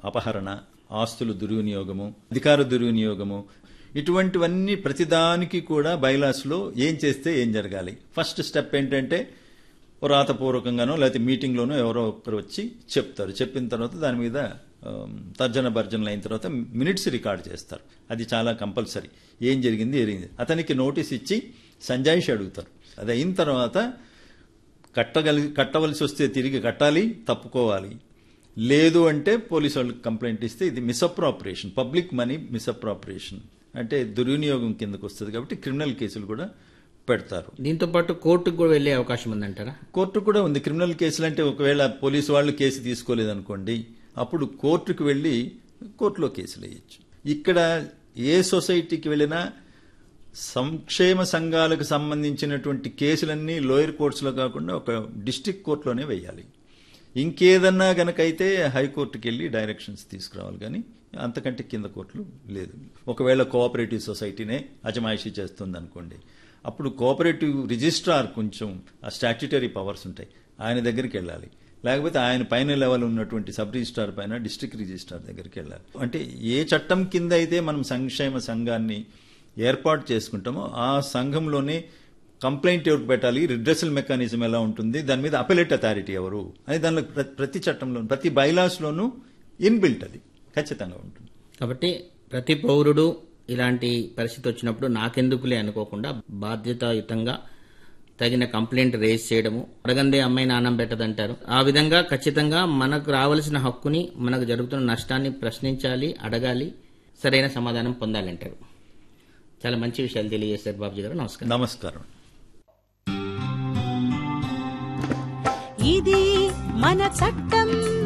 అపహరణ ఆస్తుల దుర్వినియోగము అధికార దుర్వినియోగము ఇటువంటివన్నీ ప్రతిదానికి కూడా బైలాస్లో ఏం చేస్తే ఏం జరగాలి ఫస్ట్ స్టెప్ ఏంటంటే ఓ రాతపూర్వకంగానో లేకపోతే మీటింగ్లోనో ఎవరో ఒకరు వచ్చి చెప్తారు చెప్పిన తర్వాత దాని మీద ఆమ్, తర్జన భర్జనలు అయిన తర్వాత మినిట్స్ రికార్డ్ చేస్తారు అది చాలా కంపల్సరీ ఏం జరిగింది జరిగింది అతనికి నోటీస్ ఇచ్చి సంజాయిషి అడుగుతారు అది అయిన తర్వాత కట్టగలి కట్టవలసి వస్తే తిరిగి కట్టాలి తప్పుకోవాలి లేదు అంటే పోలీసు వాళ్ళకి కంప్లైంట్ ఇస్తే ఇది మిస్అప్రాపరేషన్ పబ్లిక్ మనీ మిస్అప్రాపరేషన్ అంటే దుర్వినియోగం కిందకు వస్తుంది కాబట్టి క్రిమినల్ కేసులు కూడా పెడతారు దీంతో పాటు కోర్టుకు కూడా వెళ్లే అవకాశం ఉందంటారా కోర్టు కూడా ఉంది క్రిమినల్ కేసులు అంటే ఒకవేళ పోలీసు వాళ్ళు కేసు తీసుకోలేదనుకోండి అప్పుడు కోర్టుకు వెళ్ళి కోర్టులో కేసులు వేయచ్చు ఇక్కడ ఏ సొసైటీకి వెళ్ళినా సంక్షేమ సంఘాలకు సంబంధించినటువంటి కేసులన్నీ లోయర్ కోర్ట్స్లో కాకుండా ఒక డిస్టిక్ కోర్టులోనే వేయాలి ఇంకేదన్నా గనకైతే హైకోర్టుకి వెళ్ళి డైరెక్షన్స్ తీసుకురావాలి కానీ అంతకంటే కింద కోర్టులు లేదు ఒకవేళ కోఆపరేటివ్ సొసైటీనే అజమాయిషీ చేస్తుంది అనుకోండి అప్పుడు కోఆపరేటివ్ రిజిస్ట్రార్ కొంచెం ఆ స్టాట్యుటరీ పవర్స్ ఉంటాయి ఆయన దగ్గరికి వెళ్ళాలి లేకపోతే ఆయన పైన లెవెల్ ఉన్నటువంటి సబ్ రిజిస్ట్రార్ పైన డిస్ట్రిక్ట్ రిజిస్ట్రార్ దగ్గరికి వెళ్ళాలి అంటే ఏ చట్టం కింద అయితే మనం సంక్షేమ సంఘాన్ని ఏర్పాటు చేసుకుంటామో ఆ సంఘంలోనే కంప్లైంట్ ఎవరికి పెట్టాలి రిడ్రెసల్ మెకానిజం ఎలా ఉంటుంది దాని మీద అపెలేట్ అథారిటీ ఎవరు అని దానిలో ప్ర- ప్రతి చట్టంలో ప్రతి బైలాస్లోనూ ఇన్బిల్ట్ అది ఖచ్చితంగా ఉంటుంది కాబట్టి ప్రతి పౌరుడు ఇలాంటి పరిస్థితి వచ్చినప్పుడు నాకెందుకులే అనుకోకుండా బాధ్యతాయుతంగా తగిన కంప్లైంట్ రేజ్ చేయడము అడగందే అమ్మాయి నాన్నం పెట్టదంటారు ఆ విధంగా ఖచ్చితంగా మనకు రావాల్సిన హక్కుని మనకు జరుగుతున్న నష్టాన్ని ప్రశ్నించాలి అడగాలి సరైన సమాధానం పొందాలంటారు చాలా మంచి విషయాలు తెలియజేశారు బాబుజీ గారు నమస్కారం నమస్కారం ఇది మన చట్టం